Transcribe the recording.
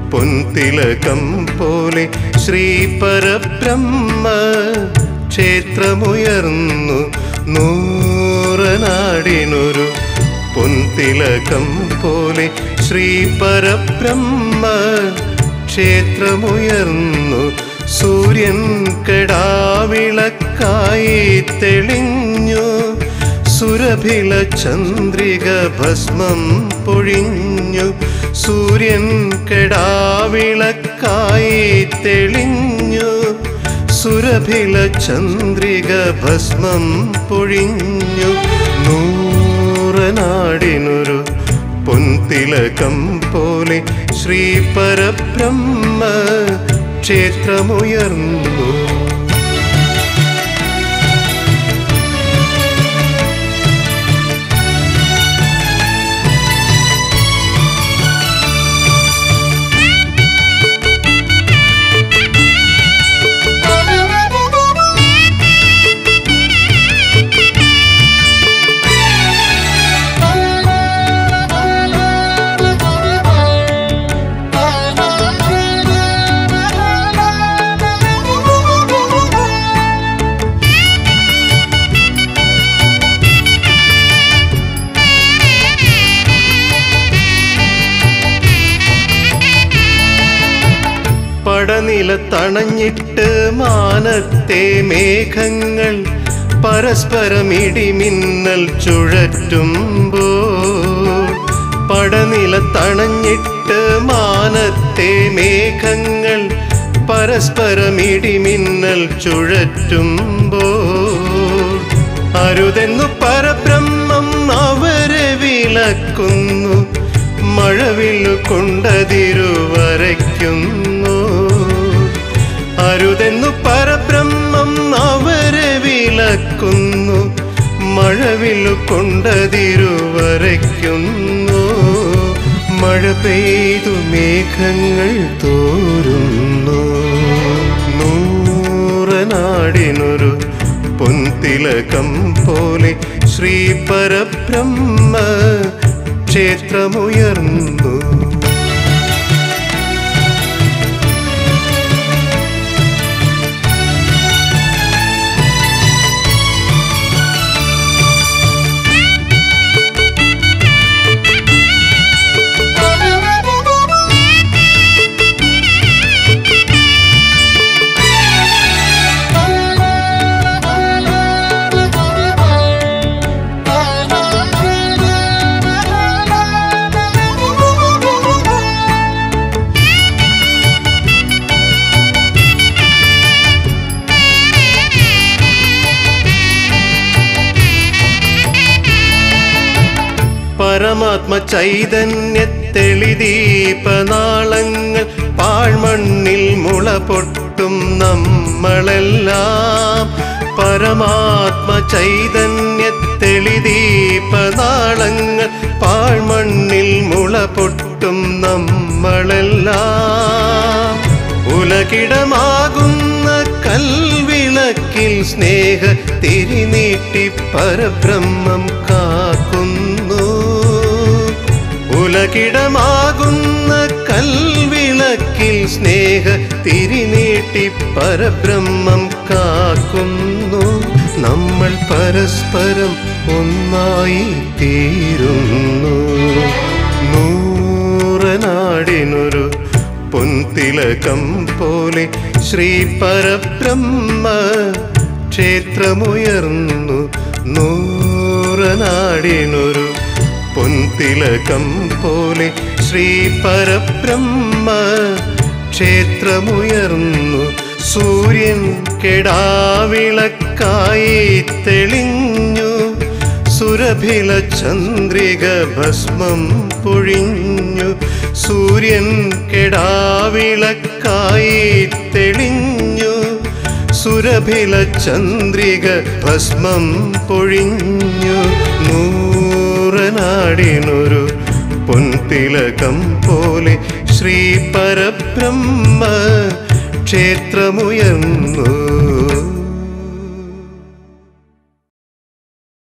പൊൻതിലകം പോലെ ശ്രീ പരബ്രഹ്മ ക്ഷേത്രമുയർന്നു നൂറനാടിനൊരു പൊൻതിലകം പോലെ ശ്രീ പരബ്രഹ്മ ക്ഷേത്രമുയർന്നു സൂര്യൻ കെടാവിളക്കായി തെളിഞ്ഞു സുരഭില ചന്ദ്രിക ഭസ്മം പൊഴിഞ്ഞു സൂര്യൻ കെടാവിളക്കായി തെളിഞ്ഞു സുരഭില ചന്ദ്രിക ഭസ്മം പൊഴിഞ്ഞു നൂറനാടിനൊരു പൊൻതിലകം പോലെ ശ്രീ പരബ്രഹ്മ ക്ഷേത്രമുയർന്നു പടനിലത്തണഞ്ഞിട്ട് മാനത്തെ മേഘങ്ങൾ പരസ്പരം ഇടിമിന്നൽ ചുഴറ്റുമ്പോൾ പടനിലത്തണഞ്ഞിട്ട് മാനത്തെ മേഘങ്ങൾ പരസ്പരം ഇടിമിന്നൽ ചുഴറ്റുമ്പോൾ അരുതെന്നു പരബ്രഹ്മം അവരെ വിലക്കുന്നു മഴവില്ലു കൊണ്ടതിരു വരയ്ക്കുന്നു അരുതെന്നു പരബ്രഹ്മം അവരെ വിലക്കുന്നു മഴവില്ലു കൊണ്ടതിരു വരയ്ക്കുന്നു മഴ പെയ്തു മേഘങ്ങൾ തോരുന്നു നൂറനാടിനൊരു പൊൻതിലകം പോലെ ശ്രീ പരബ്രഹ്മ ക്ഷേത്രമുയർന്നു പരമാത്മ ചൈതന്യത്തെളിദീപനാളങ്ങൾ പാഴ്മണ്ണിൽ മുള പൊട്ടും നമ്മളെല്ലാം പരമാത്മ ചൈതന്യത്തെളിദീപനാളങ്ങൾ പാഴ്മണ്ണിൽ മുള പൊട്ടും നമ്മളെല്ലാം ഉലകിടമാകുന്ന കൽവിളക്കിൽ സ്നേഹ തിരിനീട്ടി പരബ്രഹ്മം കാക്കുന്നു ഉലകിടമാകുന്ന കൽവിളക്കിൽ സ്നേഹ തിരിനീട്ടി പരബ്രഹ്മം കാക്കുന്നു നമ്മൾ പരസ്പരം ഒന്നായി തീരുന്നു നൂറനാടിനൊരു പൊൻതിലകം പോലെ ശ്രീ പരബ്രഹ്മ ക്ഷേത്രമുയർന്നു നൂറനാടിനൊരു പൊൻതിലകം പോലെ ശ്രീ പരബ്രഹ്മ ക്ഷേത്രമുയർന്നു സൂര്യൻ കെടാവിളക്കായി തെളിഞ്ഞു സുരഭില ചന്ദ്രിക ഭസ്മം പൊഴിഞ്ഞു സൂര്യൻ കെടാവിളക്കായി തെളിഞ്ഞു സുരഭില ചന്ദ്രിക ഭസ്മം പൊഴിഞ്ഞു നൂറനാടിനൊരു പൊൻതിലകം പോലെ ശ്രീ പരബ്രഹ്മ ക്ഷേത്രമുയർന്നു